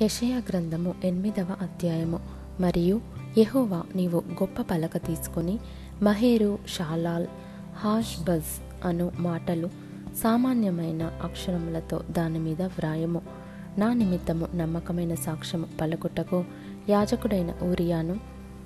యెషయా గ్రంథము ఎనిమిదవ అధ్యాయము మరియు యెహోవా నీవు గొప్ప పలక తీసుకొని మహేరు షాలాల్ హాష్ బజ్ అను మాటలు సామాన్యమైన అక్షరములతో దాని మీద వ్రాయము నా నిమిత్తము నమ్మకమైన సాక్ష్యము పలుకుటకు యాజకుడైన ఊరియాను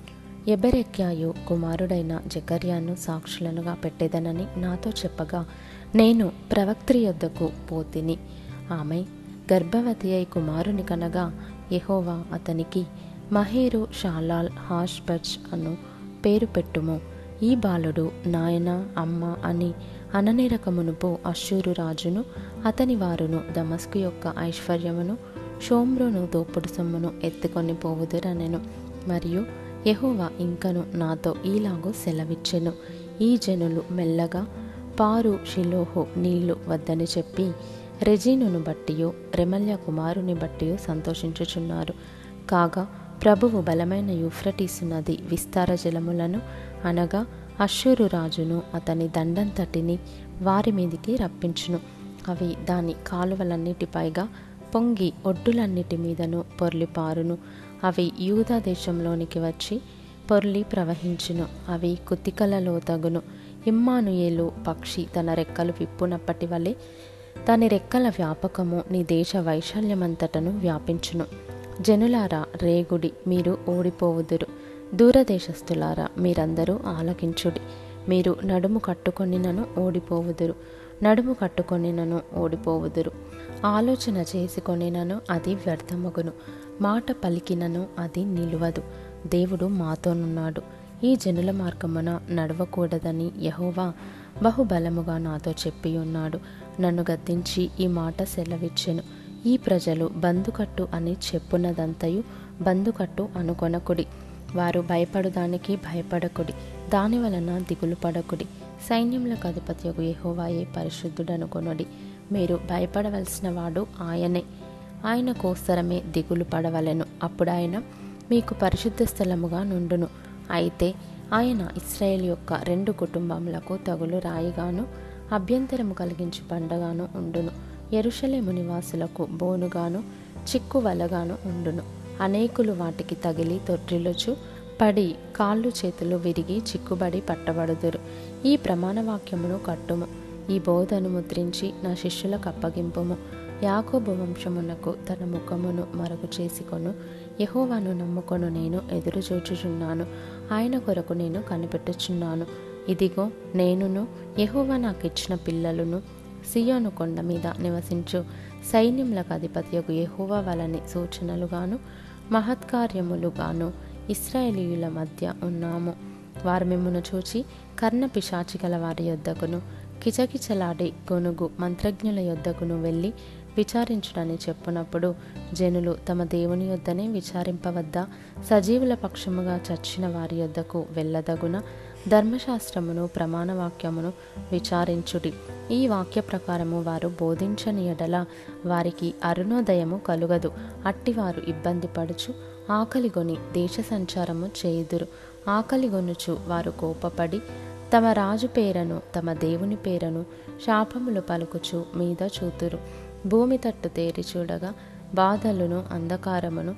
ఎబెరెక్యాయు కుమారుడైన జకర్యాను సాక్షులనుగా పెట్టేదనని నాతో చెప్పగా నేను ప్రవక్త్రి యొద్దకు పోతిని ఆమె గర్భవతి అయి కుమారుని కనగా యెహోవా అతనికి మహేరు షాలాల్ హాష్బజ్ అను పేరు పెట్టుము ఈ బాలుడు నాయన అమ్మ అని అననేరక మునుపు అశ్షూరు రాజును అతని వారును దమస్కు యొక్క ఐశ్వర్యమును షోమ్రోను దోపుడు సొమ్మును ఎత్తుకొని పోవుదురనెను మరియు యెహోవా ఇంకను నాతో ఈలాగూ సెలవిచ్చెను ఈ జనులు మెల్లగా పారు షిలోహు నీళ్లు వద్దని చెప్పి రెజీనును బట్టియు రెమల్య కుమారుని బట్టియు సంతోషించుచున్నారు కాగా ప్రభువు బలమైన యూఫ్రటీసు నది విస్తార జలములను అనగా అశ్షూరు రాజును అతని దండంతటిని వారి మీదికి రప్పించును అవి దాని కాలువలన్నిటిపైగా పొంగి ఒడ్డులన్నిటి మీదను పొర్లి పారును అవి యూదా దేశంలోనికి వచ్చి పొర్లి ప్రవహించును అవి కుతికలలో తగును ఇమ్మానుయేలు పక్షి తన రెక్కలు విప్పునప్పటి వలె దాని రెక్కల వ్యాపకము నీ దేశ వైశాల్యమంతటను వ్యాపించును జనులారా రేగుడి మీరు ఓడిపోవుదురు దూరదేశస్థులారా మీరందరూ ఆలకించుడి మీరు నడుము కట్టుకొనినను ఓడిపోవుదురు నడుము కట్టుకొనినను ఓడిపోవుదురు ఆలోచన చేసుకొనినను అది వ్యర్థమగును మాట పలికినను అది నిలువదు దేవుడు మాతోనున్నాడు ఈ జనుల మార్గమున నడవకూడదని యహోవా బహుబలముగా నాతో చెప్పి ఉన్నాడు నన్ను గద్దించి ఈ మాట సెలవిచ్చెను ఈ ప్రజలు బందుకట్టు అని చెప్పున్నదంతయు బందుకట్టు అనుకొనకుడి వారు భయపడుదానికి భయపడకుడి దాని వలన దిగులు పడకుడి సైన్యములకు అధిపత్యకు యెహోవాయే పరిశుద్ధుడనుకొనుడి మీరు భయపడవలసిన వాడు ఆయనే ఆయన కోసరమే దిగులు పడవలెను అప్పుడు ఆయన మీకు పరిశుద్ధ స్థలముగా నుండును అయితే ఆయన ఇస్రాయేల్ యొక్క రెండు కుటుంబములకు తగులు రాయిగాను అభ్యంతరము కలిగించి పండగాను ఉండును ఎరుషలేము నివాసులకు బోనుగాను చిక్కు వలగాను ఉండును అనేకులు వాటికి తగిలి తొట్టిలుచు పడి కాళ్ళు చేతులు విరిగి చిక్కుబడి పట్టబడుదురు ఈ ప్రమాణ వాక్యమును కట్టుము ఈ బోధను ముద్రించి నా శిష్యులకు అప్పగింపుము యాకోబు వంశమునకు తన ముఖమును మరుగు చేసుకొను యహోవాను నమ్ముకొను నేను ఎదురు చూచుచున్నాను ఆయన కొరకు నేను కనిపెట్టుచున్నాను ఇదిగో నేనును యహోవా నాకు ఇచ్చిన పిల్లలను సియోను కొండ మీద నివసించు సైన్యములకు అధిపత్యకు యహోవా వలని సూచనలుగాను మహత్కార్యములుగాను ఇస్రాయేలీయుల మధ్య ఉన్నాము వారు మిమ్మును చూచి కర్ణ పిశాచి గల వారి యొద్దకును కిచకిచలాడి గొనుగు మంత్రజ్ఞుల యొద్దకును వెళ్ళి విచారించుడని చెప్పునప్పుడు జనులు తమ దేవుని యొద్దనే విచారింపవద్దా సజీవుల పక్షముగా చచ్చిన వారి యొద్దకు వెళ్ళదగున ధర్మశాస్త్రమును ప్రమాణవాక్యమును విచారించుడి ఈ వాక్య ప్రకారము వారు బోధించని ఎడల వారికి అరుణోదయము కలుగదు అట్టివారు ఇబ్బంది పడుచు ఆకలిగొని దేశ సంచారము చేయుదురు ఆకలిగొనుచు వారు కోపపడి తమ రాజు పేరను తమ దేవుని పేరను శాపములు పలుకుచు మీద చూతురు భూమి తట్టు తేరి చూడగా బాధలును అంధకారమును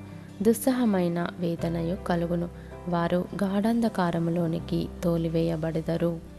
దుస్సహమైన వేదనయు కలుగును వారు గాఢంధకారములోనికి తోలివేయబడెదరు